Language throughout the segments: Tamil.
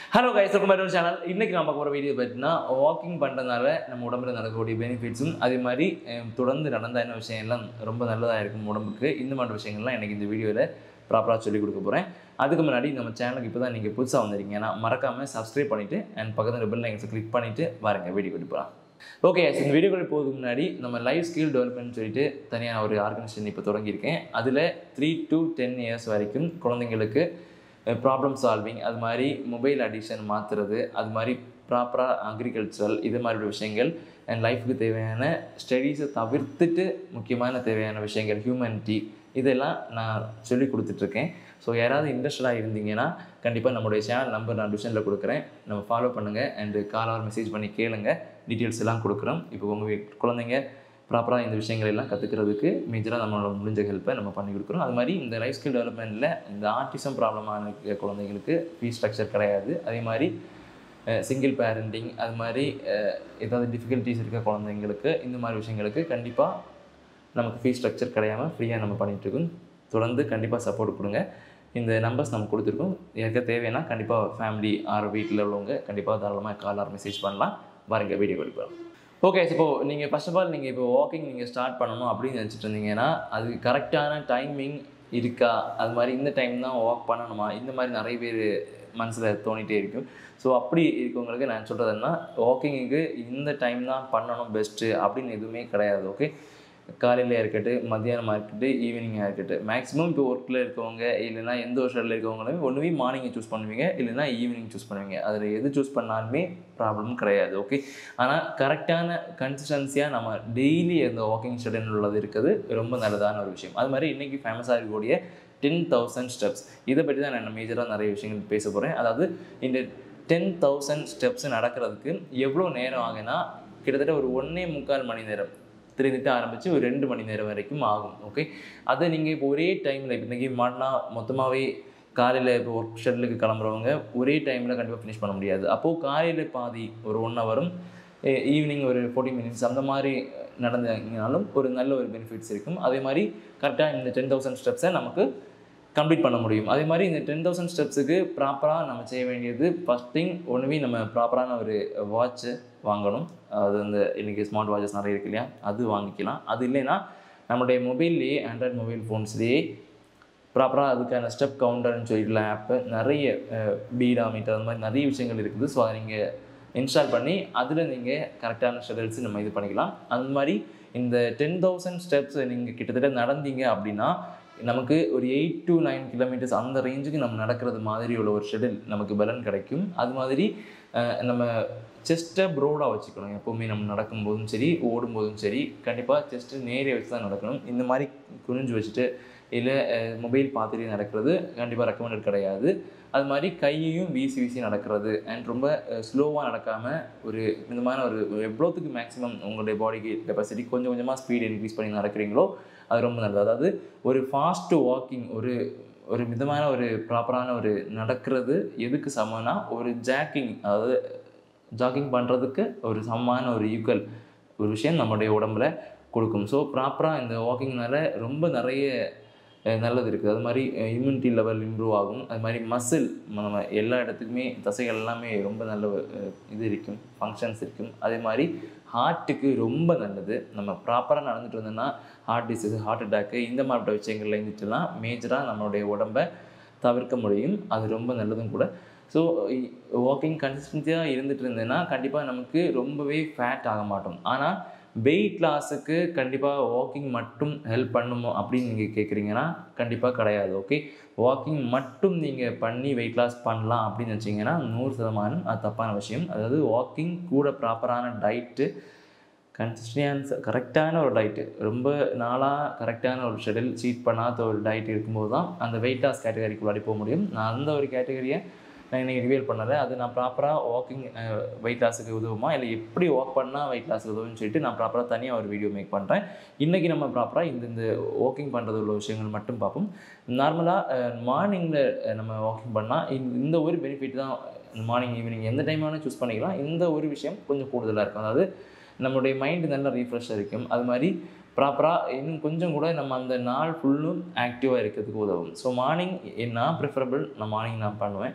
hello guys welcome back channel இன்னைக்கு நம்ம பார்க்க போகிற வீடியோ பார்த்தீங்கன்னா வாக்கிங் பண்ணுறதுனால நம்ம உடம்புல நடக்கக்கூடிய பெனிஃபிட்ஸும் அதே மாதிரி அஹ், தொடர்ந்து நடந்த என்ன விஷயம் எல்லாம் ரொம்ப நல்லதாக இருக்கும் உடம்புக்கு இந்த மாதிரி விஷயங்கள்லாம் எனக்கு இந்த வீடியோவில் ப்ராப்பராக சொல்லிக் கொடுக்க போகிறேன் அதுக்கு முன்னாடி நம்ம சேனலுக்கு இப்போ தான் நீங்கள் புதுசாக வந்திருக்கீங்கன்னா மறக்காமல் சப்ஸ்கிரைப் பண்ணிவிட்டு அண்ட் பக்கத்தில் பெல் லைன்ஸை கிளிக் பண்ணிவிட்டு பாருங்கள் வீடியோ கொண்டு போகலாம் ஓகே இந்த வீடியோக்குள்ள போகிறதுக்கு முன்னாடி நம்ம லைஃப் ஸ்கில் டெவலப்மெண்ட் சொல்லிட்டு தனியாக ஒரு ஆர்கனைசேஷன் இப்போ தொடங்கியிருக்கேன் அதில் த்ரீ to டென் இயர்ஸ் வரைக்கும் குழந்தைங்களுக்கு ப்ராப்ளம் சால்விங் அது மாதிரி மொபைல் அடிக்ஷன் மாற்றுறது அது மாதிரி ப்ராப்பராக அக்ரிகல்ச்சரல் இது மாதிரி விஷயங்கள் அண்ட் லைஃபுக்கு தேவையான ஸ்டடீஸை தவிர்த்துட்டு முக்கியமான தேவையான விஷயங்கள் ஹியூமனிட்டி இதெல்லாம் நான் சொல்லி கொடுத்துட்ருக்கேன் ஸோ யாராவது இன்ட்ரெஸ்டடாக இருந்தீங்கன்னா கண்டிப்பாக நம்மளுடைய சேனல் நம்பர் நான் டிவிஷனில் கொடுக்குறேன் நம்ம ஃபாலோ பண்ணுங்கள் அண்டு கால் ஆர் மெசேஜ் பண்ணி கேளுங்க டீட்டெயில்ஸ் எல்லாம் கொடுக்குறோம் இப்போ உங்கள் வீட் குழந்தைங்க ப்ராப்பராக இந்த விஷயங்கள் எல்லாம் கற்றுக்கிறதுக்கு மேஜராக நம்மளோட முடிஞ்ச ஹெல்ப்பை நம்ம பண்ணி கொடுக்குறோம் அது மாதிரி இந்த லைஃப் ஸ்கில் டெவலப்மெண்ட்டில் இந்த ஆர்டிசம் ப்ராப்ளமான குழந்தைங்களுக்கு ஃபீஸ் ஸ்ட்ரக்சர் கிடையாது அதே மாதிரி சிங்கிள் பேரண்டிங் அது மாதிரி அஹ், ஏதாவது டிஃபிகல்ட்டிஸ் இருக்க குழந்தைங்களுக்கு இந்த மாதிரி விஷயங்களுக்கு கண்டிப்பாக நமக்கு ஃபீஸ் ஸ்ட்ரக்சர் கிடையாமல் ஃப்ரீயாக நம்ம பண்ணிகிட்ருக்கோம் தொடர்ந்து கண்டிப்பாக சப்போர்ட் கொடுங்க இந்த நம்பர்ஸ் நம்ம கொடுத்துருக்கோம் எனக்கு தேவைன்னா கண்டிப்பாக ஃபேமிலி ஆர் வீட்டில் உள்ளவங்க கண்டிப்பாக தாராளமாக கால் ஆர் மெசேஜ் பண்ணலாம் பாருங்க வீடியோ கொடுப்போம் ஓகே இப்போ நீங்கள் ஃபர்ஸ்ட் ஆஃப் ஆல் நீங்கள் இப்போ வாக்கிங் நீங்கள் ஸ்டார்ட் பண்ணணும் அப்படின்னு நினச்சிட்டு இருந்தீங்கன்னா அது கரெக்டான டைமிங் இருக்கா அது மாதிரி இந்த டைம் தான் வாக் பண்ணணுமா இந்த மாதிரி நிறைய பேர் மனசில் தோணிட்டே இருக்கும் ஸோ அப்படி இருக்கவங்களுக்கு நான் சொல்கிறதுன்னா வாக்கிங்குக்கு இந்த டைம் தான் பண்ணணும் பெஸ்ட்டு அப்படின்னு எதுவுமே கிடையாது ஓகே காலையில் இருக்கட்டும் மத்தியானமாக இருக்கட்டும் ஈவினிங்காக இருக்கட்டும் மேக்ஸிமம் இப்போ ஒர்க்கில் இருக்கவங்க இல்லைன்னா எந்த ஒரு ஷெட்டில் இருக்கவங்களுமே ஒன்றுமே மார்னிங்கை சூஸ் பண்ணுவீங்க இல்லைன்னா ஈவினிங் சூஸ் பண்ணுவீங்க அதில் எது சூஸ் பண்ணாலுமே ப்ராப்ளம் கிடையாது ஓகே ஆனால் கரெக்டான கன்சிஸ்டன்சியாக நம்ம டெய்லி அந்த வாக்கிங் ஷெடியூல் உள்ளது இருக்குது ரொம்ப நல்லதான ஒரு விஷயம் அது மாதிரி இன்றைக்கி ஃபேமஸாக இருக்கக்கூடிய டென் தௌசண்ட் ஸ்டெப்ஸ் இதை பற்றி தான் நான் மேஜராக நிறைய விஷயங்கள் பேச போகிறேன் அதாவது இந்த டென் தௌசண்ட் ஸ்டெப்ஸ் நடக்கிறதுக்கு எவ்வளோ நேரம் ஆகுனா கிட்டத்தட்ட ஒரு ஒன்றே முக்கால் மணி நேரம் திருந்திட்டு ஆரம்பித்து ஒரு ரெண்டு மணி நேரம் வரைக்கும் ஆகும் ஓகே அதை நீங்கள் இப்போ ஒரே டைமில் இப்போ இன்றைக்கி மாட்டினா மொத்தமாகவே காலையில் இப்போ ஒர்க் ஷெட்லுக்கு கிளம்புறவங்க ஒரே டைமில் கண்டிப்பாக ஃபினிஷ் பண்ண முடியாது அப்போது காலையில் பாதி ஒரு ஒன் ஹவரும் ஈவினிங் ஒரு ஃபோர்ட்டி மினிட்ஸ் அந்த மாதிரி நடந்தாலும் ஒரு நல்ல ஒரு பெனிஃபிட்ஸ் இருக்கும் அதே மாதிரி கரெக்டாக இந்த டென் தௌசண்ட் ஸ்டெப்ஸை நமக்கு கம்ப்ளீட் பண்ண முடியும் அதே மாதிரி இந்த டென் தௌசண்ட் ஸ்டெப்ஸுக்கு ப்ராப்பராக நம்ம செய்ய வேண்டியது ஃபஸ்ட் திங் ஒன்றுமே நம்ம ப்ராப்பரான ஒரு வாட்ச்சு வாங்கணும் அது வந்து இன்றைக்கி ஸ்மார்ட் வாட்சஸ் நிறைய இருக்கு இல்லையா அது வாங்கிக்கலாம் அது இல்லைன்னா நம்மளுடைய மொபைல்லையே ஆண்ட்ராய்ட் மொபைல் ஃபோன்ஸ்லேயே ப்ராப்பராக அதுக்கான ஸ்டெப் கவுண்டர்னு சொல்லிட்டு ஆப்பு நிறைய பீடா மீட்டர் அந்த மாதிரி நிறைய விஷயங்கள் இருக்குது ஸோ அதை நீங்கள் இன்ஸ்டால் பண்ணி அதில் நீங்கள் கரெக்டான ஷெடியூல்ஸ் நம்ம இது பண்ணிக்கலாம் அந்த மாதிரி இந்த டென் தௌசண்ட் ஸ்டெப்ஸ் நீங்கள் கிட்டத்தட்ட நடந்தீங்க அப்படின்னா நமக்கு ஒரு எயிட் to நைன் கிலோமீட்டர்ஸ் அந்த ரேஞ்சுக்கு நம்ம நடக்கிறது மாதிரி உள்ள ஒரு ஷெடியூல் நமக்கு பலன் கிடைக்கும் அது மாதிரி அஹ், நம்ம செஸ்ட்டை ப்ரோடாக வச்சுக்கணும் எப்போவுமே நம்ம நடக்கும்போதும் சரி ஓடும்போதும் சரி கண்டிப்பாக செஸ்ட்டு நேரே வச்சு தான் நடக்கணும் இந்த மாதிரி குனிஞ்சு வச்சுட்டு இல்லை மொபைல் பார்த்துட்டே நடக்கிறது கண்டிப்பாக ரெக்கமெண்டட் கிடையாது அது மாதிரி கையையும் வீசி வீசி நடக்கிறது அண்ட் ரொம்ப ஸ்லோவாக நடக்காமல் ஒரு இந்த மாதிரி ஒரு எவ்வளோத்துக்கு மேக்ஸிமம் உங்களுடைய பாடிக்கு கெப்பாசிட்டி கொஞ்சம் கொஞ்சமாக ஸ்பீட் இன்க்ரீஸ் பண்ணி நடக்கிறீங்களோ அது ரொம்ப நல்லது அதாவது ஒரு ஃபாஸ்ட்டு வாக்கிங் ஒரு ஒரு மிதமான ஒரு ப்ராப்பரான ஒரு நடக்கிறது எதுக்கு சமம்னா ஒரு ஜாக்கிங் அதாவது ஜாக்கிங் பண்ணுறதுக்கு ஒரு சமமான ஒரு ஈக்குவல் ஒரு விஷயம் நம்மளுடைய உடம்புல கொடுக்கும் ஸோ ப்ராப்பராக இந்த வாக்கிங்னால ரொம்ப நிறைய அஹ், நல்லது இருக்குது அது மாதிரி இம்யூனிட்டி லெவல் இம்ப்ரூவ் ஆகும் அது மாதிரி மசில் நம்ம எல்லா இடத்துக்குமே தசைகள் எல்லாமே ரொம்ப நல்ல அஹ், இது இருக்கும் ஃபங்க்ஷன்ஸ் இருக்கும் அதே மாதிரி ஹார்ட்டுக்கு ரொம்ப நல்லது நம்ம ப்ராப்பராக நடந்துட்டு இருந்தோம்னா ஹார்ட் டிசீஸ் ஹார்ட் அட்டாக்கு இந்த மாதிரி விஷயங்கள்ல இருந்துட்டுலாம் மேஜராக நம்மளுடைய உடம்பை தவிர்க்க முடியும் அது ரொம்ப நல்லதும் கூட ஸோ வாக்கிங் கன்சிஸ்டன்சியாக இருந்துட்டு இருந்தேன்னா கண்டிப்பாக நமக்கு ரொம்பவே ஃபேட் ஆக மாட்டோம் ஆனால் வெயிட் லாஸுக்கு கண்டிப்பாக வாக்கிங் மட்டும் ஹெல்ப் பண்ணுமோ அப்படின்னு நீங்கள் கேட்குறீங்கன்னா கண்டிப்பாக கிடையாது ஓகே வாக்கிங் மட்டும் நீங்கள் பண்ணி வெயிட் லாஸ் பண்ணலாம் அப்படின்னு வச்சிங்கன்னா நூறு சதமானம் அது தப்பான விஷயம் அதாவது வாக்கிங் கூட ப்ராப்பரான டயட்டு கன்சிஸ்டன்ஸ் கரெக்டான ஒரு டயட்டு ரொம்ப நாளாக கரெக்டான ஒரு ஷெடியூல் சீட் பண்ணாத ஒரு டயட் இருக்கும்போது தான் அந்த வெயிட் லாஸ் கேட்டகரிக்குள்ளாடி போக முடியும் நான் அந்த ஒரு கேட்டகரியை நான் இன்றைக்கி ரிவியல் பண்ணலை அது நான் ப்ராப்பராக வாக்கிங் வெயிட் லாஸுக்கு உதவுமா இல்லை எப்படி வாக் பண்ணால் வெயிட் லாஸுக்கு உதவும்னு சொல்லிட்டு நான் ப்ராப்பராக தனியாக ஒரு வீடியோ மேக் பண்ணுறேன் இன்றைக்கி நம்ம ப்ராப்பராக இந்த இந்த வாக்கிங் பண்ணுறது உள்ள விஷயங்கள் மட்டும் பார்ப்போம் நார்மலாக மார்னிங்கில் நம்ம வாக்கிங் பண்ணால் இந்த ஒரு பெனிஃபிட் தான் மார்னிங் ஈவினிங் எந்த டைம் வேணால் சூஸ் பண்ணிக்கலாம் இந்த ஒரு விஷயம் கொஞ்சம் கூடுதலாக இருக்கும் அதாவது நம்மளுடைய மைண்டு நல்லா ரீஃப்ரெஷ்ஷாக இருக்கும் அது மாதிரி ப்ராப்பராக இன்னும் கொஞ்சம் கூட நம்ம அந்த நாள் ஃபுல்லும் ஆக்டிவாக இருக்கிறதுக்கு உதவும் ஸோ மார்னிங் நான் ப்ரிஃபரபிள் நான் மார்னிங் நான் பண்ணுவேன்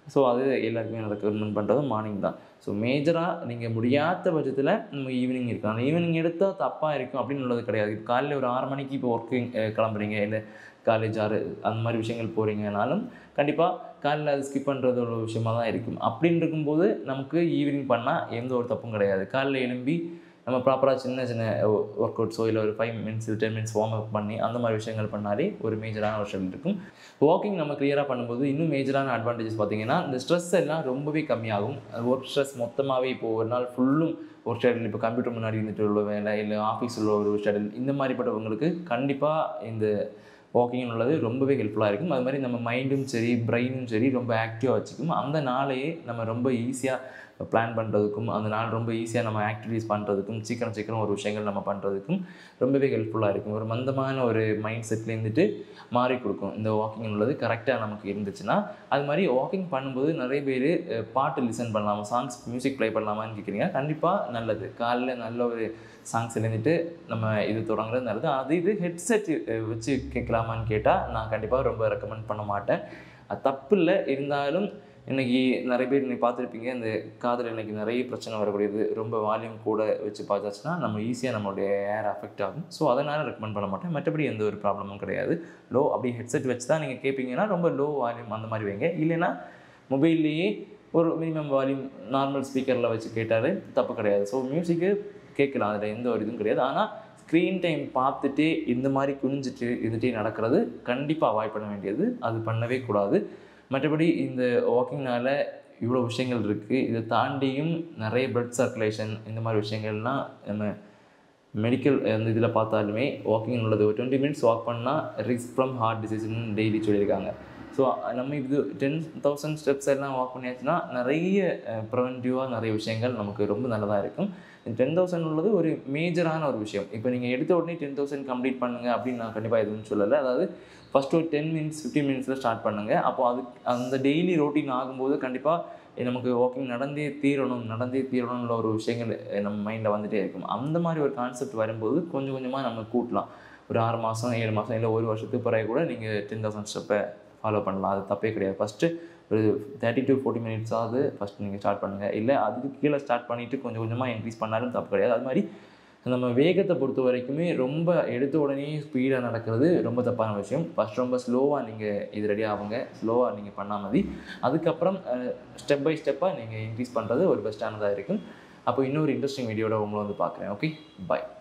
ஸோ அது எல்லாருக்குமே நான் ரெக்கமெண்ட் பண்ணுறது மார்னிங் தான் ஸோ மேஜராக நீங்கள் முடியாத பட்சத்தில் நம்ம ஈவினிங் இருக்கலாம் ஈவினிங் எடுத்தால் தப்பாக இருக்கும் அப்படின்னு உள்ளது கிடையாது இப்போ காலையில் ஒரு ஆறு மணிக்கு இப்போ ஒர்க்கிங் கிளம்புறீங்க இல்லை காலேஜ் ஆறு அந்த மாதிரி விஷயங்கள் போகிறீங்கனாலும் கண்டிப்பாக காலையில் அது ஸ்கிப் பண்ணுறது ஒரு விஷயமா தான் இருக்கும் அப்படின்னு இருக்கும்போது நமக்கு ஈவினிங் பண்ணால் எந்த ஒரு தப்பும் கிடையாது காலையில் எழும்பி நம்ம ப்ராப்பராக சின்ன சின்ன ஒர்க் அவுட்ஸோ இல்லை ஒரு five minutes ten minutes warm up பண்ணி அந்த மாதிரி விஷயங்கள் பண்ணாலே ஒரு மேஜரான விஷயம் இருக்கும் வாக்கிங் நம்ம கிளியராக பண்ணும்போது இன்னும் மேஜரான அட்வான்டேஜஸ் பார்த்தீங்கன்னா இந்த ஸ்ட்ரெஸ் எல்லாம் ரொம்பவே கம்மியாகும் ஒர்க் ஸ்ட்ரெஸ் மொத்தமாகவே இப்போ ஒரு நாள் ஃபுல்லும் ஒரு ஷெடில் இப்போ கம்ப்யூட்டர் முன்னாடி இருந்துட்டு உள்ள வேலை இல்லை ஆஃபீஸில் உள்ள ஒரு ஷெடில் இந்த மாதிரிப்பட்டவங்களுக்கு கண்டிப்பாக இந்த வாக்கிங் உள்ளது ரொம்பவே ஹெல்ப்ஃபுல்லாக இருக்கும் அது மாதிரி நம்ம மைண்டும் சரி பிரெயினும் சரி ரொம்ப ஆக்டிவாக வச்சுக்கும் அந்த நாளையே நம்ம ரொம்ப ஈஸியாக பிளான் பண்ணுறதுக்கும் அந்த நாள் ரொம்ப ஈஸியாக நம்ம ஆக்டிவிட்டீஸ் பண்ணுறதுக்கும் சீக்கிரம் சீக்கிரம் ஒரு விஷயங்கள் நம்ம பண்ணுறதுக்கும் ரொம்பவே ஹெல்ப்ஃபுல்லாக இருக்கும் ஒரு மந்தமான ஒரு மைண்ட் செட்டில் இருந்துட்டு மாறி கொடுக்கும் இந்த வாக்கிங் உள்ளது கரெக்டாக நமக்கு இருந்துச்சுன்னா அது மாதிரி வாக்கிங் பண்ணும்போது நிறைய பேர் பாட்டு லிசன் பண்ணலாமா சாங்ஸ் மியூசிக் ப்ளே பண்ணலாமான்னு கேட்குறீங்க கண்டிப்பாக நல்லது காலைல நல்ல ஒரு சாங்ஸ் எழுந்துட்டு நம்ம இது தொடங்குறது நல்லது அது இது ஹெட்செட் வச்சு கேட்கலாமான்னு கேட்டால் நான் கண்டிப்பாக ரொம்ப ரெக்கமெண்ட் பண்ண மாட்டேன் அது தப்பு இல்லை இருந்தாலும் இன்றைக்கி நிறைய பேர் நீங்கள் பார்த்துருப்பீங்க இந்த காதில் இன்றைக்கி நிறைய பிரச்சனை வரக்கூடியது ரொம்ப வால்யூம் கூட வச்சு பார்த்தாச்சுன்னா நம்ம ஈஸியாக நம்மளுடைய ஏர் அஃபெக்ட் ஆகும் ஸோ அதனால் ரெக்கமெண்ட் பண்ண மாட்டேன் மற்றபடி எந்த ஒரு ப்ராப்ளமும் கிடையாது லோ அப்படி ஹெட்செட் வச்சு தான் நீங்கள் கேட்பீங்கன்னா ரொம்ப லோ வால்யூம் அந்த மாதிரி வைங்க இல்லைன்னா மொபைல்லையே ஒரு மினிமம் வால்யூம் நார்மல் ஸ்பீக்கரில் வச்சு கேட்டாலே தப்பு கிடையாது ஸோ மியூசிக்கு கேட்கலாம் அதில் எந்த ஒரு இதுவும் கிடையாது ஆனால் ஸ்க்ரீன் டைம் பார்த்துட்டே இந்த மாதிரி குனிஞ்சிட்டு இருந்துகிட்டே நடக்கிறது கண்டிப்பாக அவாய்ட் பண்ண வேண்டியது அது பண்ணவே கூடாது மற்றபடி இந்த வாக்கிங்னால இவ்வளோ விஷயங்கள் இருக்குது இதை தாண்டியும் நிறைய பிளட் சர்க்குலேஷன் இந்த மாதிரி விஷயங்கள்லாம் நம்ம மெடிக்கல் அந்த இதில் பார்த்தாலுமே வாக்கிங் உள்ளது ஒரு டுவெண்ட்டி மினிட்ஸ் வாக் பண்ணால் ரிஸ்க் ஃப்ரம் ஹார்ட் டிசீஸ்னு டெய்லி சொல்லியிருக்காங்க ஸோ நம்ம இது டென் தௌசண்ட் ஸ்டெப்ஸ் எல்லாம் வாக் பண்ணியாச்சுன்னா நிறைய ப்ரிவென்டிவாக நிறைய விஷயங்கள் நமக்கு ரொம்ப நல்லதாக இருக்கும் டென் தௌசண்ட் உள்ளது ஒரு மேஜரான ஒரு விஷயம் இப்போ நீங்கள் எடுத்த உடனே டென் தௌசண்ட் கம்ப்ளீட் பண்ணுங்கள் அப்படின்னு நான் கண்டிப்பாக எதுவும் சொல்லலை அதாவது ஃபஸ்ட் ஒரு டென் மினிட்ஸ் ஃபிஃப்டீன் மினிட்ஸில் ஸ்டார்ட் பண்ணுங்கள் அப்போ அது அந்த டெய்லி ரொட்டீன் ஆகும்போது கண்டிப்பாக நமக்கு வாக்கிங் நடந்தே தீரணும் நடந்தே தீரணும்ல ஒரு விஷயங்கள் நம்ம மைண்டில் வந்துகிட்டே இருக்கும் அந்த மாதிரி ஒரு கான்செப்ட் வரும்போது கொஞ்சம் கொஞ்சமாக நம்ம கூட்டலாம் ஒரு ஆறு மாதம் ஏழு மாதம் இல்லை ஒரு வருஷத்துக்கு பிறகு கூட நீங்கள் டென் தௌசண்ட் ஸ்டெப்பை ஃபாலோ பண்ணலாம் அது தப்பே கிடையாது ஃபஸ்ட்டு ஒரு தேர்ட்டி டு ஃபோர்ட்டி மினிட்ஸாவது ஃபஸ்ட் நீங்கள் ஸ்டார்ட் பண்ணுங்கள் இல்லை அதுக்கு கீழே ஸ்டார்ட் பண்ணிவிட்டு கொஞ்சம் கொஞ்சமாக இன்க்ரீஸ் பண்ணாலும் தப்பு கிடையாது அது மாதிரி நம்ம வேகத்தை பொறுத்த வரைக்குமே ரொம்ப எடுத்த உடனே ஸ்பீடாக நடக்கிறது ரொம்ப தப்பான விஷயம் ஃபஸ்ட் ரொம்ப ஸ்லோவாக நீங்கள் இது ரெடி ஆகுங்க ஸ்லோவாக நீங்கள் பண்ணாமதி அதுக்கப்புறம் ஸ்டெப் பை ஸ்டெப்பாக நீங்கள் இன்க்ரீஸ் பண்ணுறது ஒரு பெஸ்ட்டானதாக இருக்கும் அப்போ இன்னொரு இன்ட்ரெஸ்டிங் வீடியோட உங்களை வந்து பார்க்குறேன் ஓகே பாய்